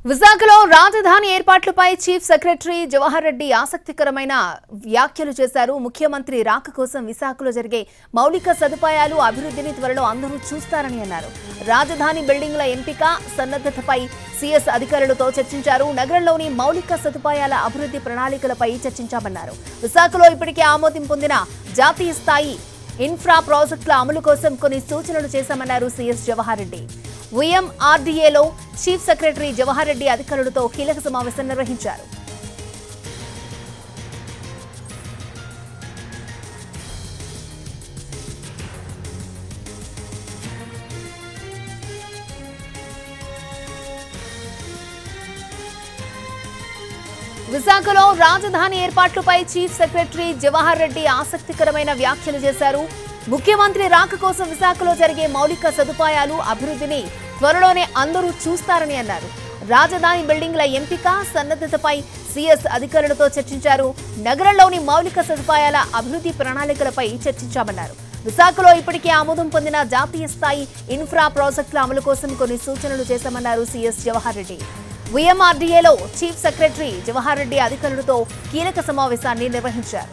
విశాఖలో రాజధాని ఏర్పాట్లపై చీఫ్ సెక్రటరీ జవహర్ రెడ్డి ఆసక్తికరమైన వ్యాఖ్యలు చేశారు ముఖ్యమంత్రి రాక కోసం విశాఖలో జరిగే మౌలిక సదుపాయాలు అభివృద్ధిని త్వరలో అందరూ చూస్తారని అన్నారు రాజధాని బిల్డింగ్ల ఎంపిక సన్నద్ధతపై సీఎస్ అధికారులతో చర్చించారు నగరంలోని మౌలిక సదుపాయాల అభివృద్ధి ప్రణాళికలపై చర్చించామన్నారు విశాఖలో ఇప్పటికే ఆమోదం పొందిన జాతీయ స్థాయి ఇన్ఫ్రా ప్రాజెక్టుల అమలు కోసం కొన్ని సూచనలు చేశామన్నారు సీఎస్ జవహర్ రెడ్డి ఉఎంఆర్డీఏలో చీఫ్ సెక్రటరీ జవహర్ రెడ్డి అధికారులతో కీలక సమావేశం నిర్వహించారు విశాఖలో రాజధాని ఏర్పాట్లపై చీఫ్ సెక్రటరీ జవహర్ రెడ్డి ఆసక్తికరమైన వ్యాఖ్యలు చేశారు ముఖ్యమంత్రి రాక కోసం విశాఖలో జరిగే మౌలిక సదుపాయాలు అభివృద్ధిని త్వరలోనే అందరూ చూస్తారని అన్నారు రాజధాని బిల్డింగ్ల ఎంపిక సన్నద్ధతపై సీఎస్ అధికారులతో చర్చించారు నగరంలోని మౌలిక సదుపాయాల అభివృద్ధి ప్రణాళికలపై చర్చించామన్నారు విశాఖలో ఇప్పటికే ఆమోదం పొందిన జాతీయ స్థాయి ఇన్ఫ్రా ప్రాజెక్టుల అమలు కోసం కొన్ని సూచనలు చేశామన్నారు సీఎస్ జవహర్ రెడ్డి వీఎంఆర్డీఏలో చీఫ్ సెక్రటరీ జవహర్ రెడ్డి అధికారులతో కీలక సమావేశాన్ని నిర్వహించారు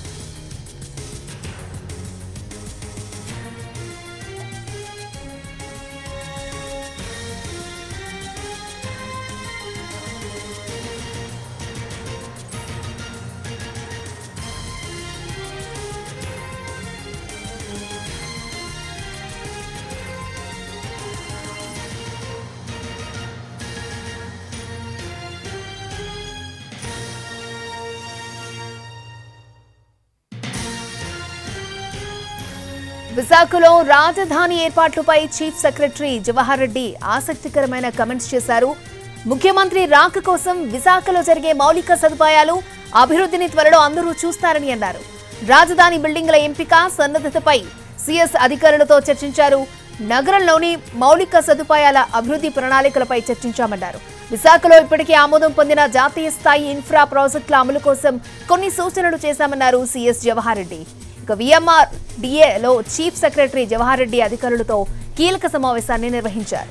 విశాఖలో రాజధాని ఏర్పాట్లపై చీఫ్ సెక్రటరీ జవహర్ రెడ్డి ఆసక్తికరమైన కమెంట్స్ చేశారు ముఖ్యమంత్రి రాక కోసం విశాఖలో జరిగే మౌలిక సదుపాయాలు అభివృద్ధిని త్వరలో అందరూ చూస్తారని అన్నారు రాజధాని బిల్డింగ్ల ఎంపిక సన్నద్ధతపై సీఎస్ అధికారులతో చర్చించారు నగరంలోని మౌలిక సదుపాయాల అభివృద్ధి ప్రణాళికలపై చర్చించామన్నారు విశాఖలో ఇప్పటికే ఆమోదం పొందిన జాతీయ స్థాయి ఇన్ఫ్రా ప్రాజెక్టుల అమలు కోసం కొన్ని సూచనలు చేశామన్నారు సీఎస్ జవహర్ రెడ్డి ఇక విఎంఆర్ డిఏలో చీఫ్ సెక్రటరీ జవహర్ రెడ్డి అధికారులతో కీలక సమావేశాన్ని నిర్వహించారు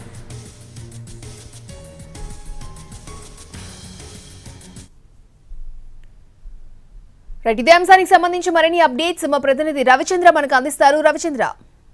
రైట్ ఇదే అంశానికి సంబంధించి మరిన్ని అప్డేట్స్ మా ప్రతినిధి రవిచంద్ర మనకు అందిస్తారు రవిచంద్ర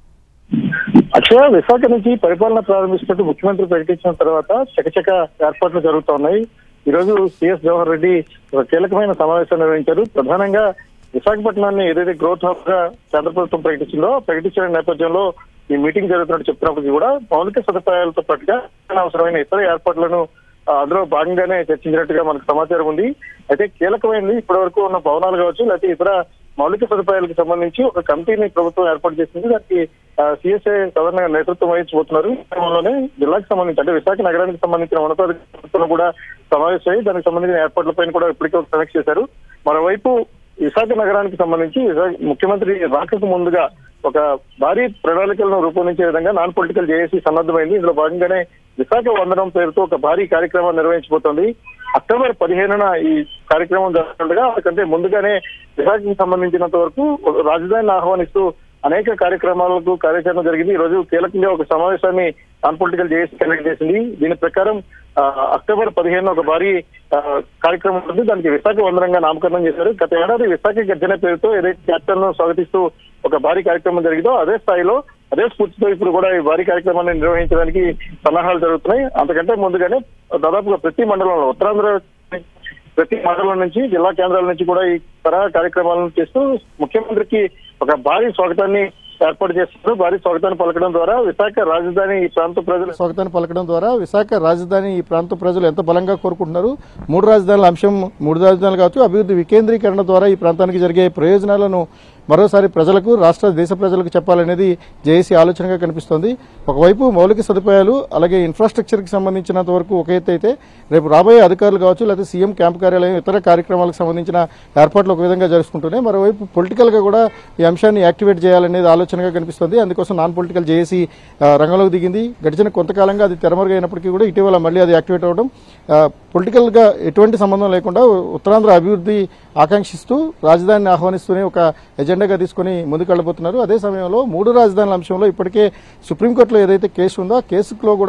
అక్షయ విశాఖ నుంచి పరిపాలన ప్రారంభిస్తున్నట్టు ముఖ్యమంత్రి ప్రకటించిన తర్వాత చకచక ఏర్పాట్లు జరుగుతూ ఉన్నాయి ఈ రోజు సిఎస్ జవహర్ రెడ్డి ఒక కీలకమైన సమావేశం నిర్వహించారు ప్రధానంగా విశాఖపట్నాన్ని ఏదైతే గ్రోత్ హబ్ గా కేంద్ర ప్రభుత్వం ప్రకటించిందో ప్రకటించిన నేపథ్యంలో ఈ మీటింగ్ జరుగుతున్నట్టు చెప్తున్నప్పటికీ కూడా మౌలిక సదుపాయాలతో పాటుగా అవసరమైన ఇతర ఏర్పాట్లను ఆ, అందులో భాగంగానే చర్చించినట్టుగా మనకు సమాచారం ఉంది అయితే కీలకమైనది ఇప్పటి వరకు ఉన్న భవనాలు కావచ్చు లేకపోతే ఇతర మౌలిక సదుపాయాలకు సంబంధించి ఒక కమిటీని ప్రభుత్వం ఏర్పాటు చేసింది దానికి సిఎస్ఐ సాధారణంగా నేతృత్వం వహించబోతున్నారు ఈ క్రమంలోనే జిల్లాకు సంబంధించి అంటే విశాఖ నగరానికి సంబంధించిన ఉన్నతాధికారులతో కూడా సమావేశమై దానికి సంబంధించిన ఏర్పాట్లపైన కూడా ఇప్పటికే ఒక సమీక్ష చేశారు మరోవైపు విశాఖ నగరానికి సంబంధించి విశాఖ ముఖ్యమంత్రి రాకకు ముందుగా ఒక భారీ ప్రణాళికలను రూపొందించే విధంగా నాన్ పొలిటికల్ జేఏసీ సన్నద్ధమైంది ఇందులో భాగంగానే విశాఖ వందనం పేరుతో ఒక భారీ కార్యక్రమం నిర్వహించబోతోంది అక్టోబర్ పదిహేనున ఈ కార్యక్రమం జరుగుతుండగా అంతకంటే ముందుగానే విశాఖకు సంబంధించినంత వరకు రాజధానిని ఆహ్వానిస్తూ అనేక కార్యక్రమాలకు కార్యాచరణ జరిగింది ఈ రోజు కీలకంగా ఒక సమావేశాన్ని నాన్ పొలిటికల్ జేఏసీ కండక్ట్ చేసింది దీని ప్రకారం ఆ, అక్టోబర్ పదిహేను ఒక భారీ ఆ, కార్యక్రమం ఉంది దానికి విశాఖ వందనంగా నామకరణం చేశారు గత ఏడాది విశాఖ గర్జన పేరుతో ఏదైతే క్యాప్టెన్ ను స్వాగతిస్తూ ఒక భారీ కార్యక్రమం జరిగిందో అదే స్థాయిలో అదే స్ఫూర్తితో ఇప్పుడు కూడా ఈ భారీ కార్యక్రమాన్ని నిర్వహించడానికి సన్నాహాలు జరుగుతున్నాయి అంతకంటే ముందుగానే దాదాపుగా ప్రతి మండలంలో ఉత్తరాంధ్ర ప్రతి మండలం నుంచి జిల్లా కేంద్రాల నుంచి కూడా ఈ తరహా కార్యక్రమాలను చేస్తూ ముఖ్యమంత్రికి ఒక భారీ స్వాగతాన్ని ఏర్పాటు చేస్తున్నారు భారీ స్వాగతాన్ని పలకడం ద్వారా విశాఖ రాజధాని ఈ ప్రాంత ప్రజలు స్వాగతాన్ని పలకడం ద్వారా విశాఖ రాజధాని ఈ ప్రాంత ప్రజలు ఎంత బలంగా కోరుకుంటున్నారు మూడు రాజధానుల అంశం మూడు రాజధానులు కావచ్చు అభివృద్ధి వికేంద్రీకరణ ద్వారా ఈ ప్రాంతానికి జరిగే ప్రయోజనాలను మరోసారి ప్రజలకు రాష్ట్ర దేశ ప్రజలకు చెప్పాలనేది జేఏసీ ఆలోచనగా కనిపిస్తోంది ఒకవైపు మౌలిక సదుపాయాలు అలాగే ఇన్ఫ్రాస్ట్రక్చర్కి సంబంధించినంత వరకు ఒక ఎత్తు అయితే రేపు రాబోయే అధికారులు కావచ్చు లేదా సీఎం క్యాంప్ కార్యాలయం ఇతర కార్యక్రమాలకు సంబంధించిన ఏర్పాట్లు ఒక విధంగా జరుపుకుంటున్నాయి మరోవైపు పొలిటికల్గా కూడా ఈ అంశాన్ని యాక్టివేట్ చేయాలనేది ఆలోచనగా కనిపిస్తుంది అందుకోసం నాన్ పొలిటికల్ జేఏసీ ఆ, రంగంలోకి దిగింది గడిచిన కొంతకాలంగా అది తెరమరుగైనప్పటికీ కూడా ఇటీవల మళ్ళీ అది యాక్టివేట్ అవ్వడం ఆ, పొలిటికల్గా ఎటువంటి సంబంధం లేకుండా ఉత్తరాంధ్ర అభివృద్ధి ఆకాంక్షిస్తూ రాజధానిని ఆహ్వానిస్తూనే ఒక ఎజెండాగా తీసుకుని ముందుకెళ్లబోతున్నారు అదే సమయంలో మూడు రాజధానుల అంశంలో ఇప్పటికే సుప్రీంకోర్టులో ఏదైతే కేసు ఉందో ఆ కేసులో కూడా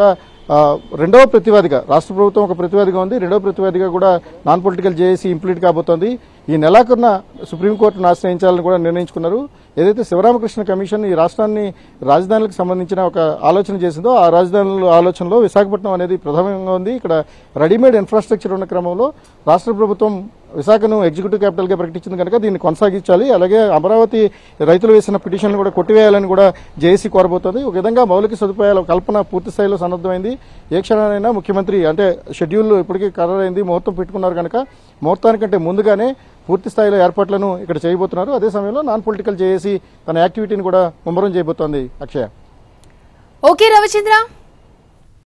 ఆ, రెండవ ప్రతివాదిగా రాష్ట్ర ప్రభుత్వం ఒక ప్రతివాదిగా ఉంది రెండవ ప్రతివాదిగా కూడా నాన్ పొలిటికల్ జేఏసీ ఇంప్లీట్ కాబోతోంది ఈ నెలాఖరున సుప్రీంకోర్టును ఆశ్రయించాలని కూడా నిర్ణయించుకున్నారు ఏదైతే శివరామకృష్ణ కమిషన్ ఈ రాష్ట్రాన్ని రాజధానులకు సంబంధించిన ఒక ఆలోచన చేసిందో ఆ రాజధానుల ఆలోచనలో విశాఖపట్నం అనేది ప్రధానంగా ఉంది ఇక్కడ రెడీమేడ్ ఇన్ఫ్రాస్ట్రక్చర్ ఉన్న క్రమంలో రాష్ట్ర ప్రభుత్వం విశాఖను ఎగ్జిక్యూటివ్ క్యాపిటల్గా ప్రకటించింది కనుక దీన్ని కొనసాగించాలి అలాగే అమరావతి రైతులు వేసిన పిటిషన్ కూడా కొట్టివేయాలని కూడా జేఏసీ కోరబోతోంది ఒక విధంగా మౌలిక సదుపాయాల కల్పన పూర్తి స్థాయిలో సన్నద్ధమైంది ఏ క్షణానైనా ముఖ్యమంత్రి అంటే షెడ్యూల్ ఇప్పటికీ ఖరారైంది ముహూర్తం పెట్టుకున్నారు కనుక ముహూర్తానికంటే ముందుగానే పూర్తి స్థాయిలో ఏర్పాట్లను ఇక్కడ చేయబోతున్నారు అదే సమయంలో నాన్ పొలిటికల్ జేఏసీ తన యాక్టివిటీని కూడా ముమ్మరం చేయబోతోంది అక్షయ ఓకే రవిచంద్ర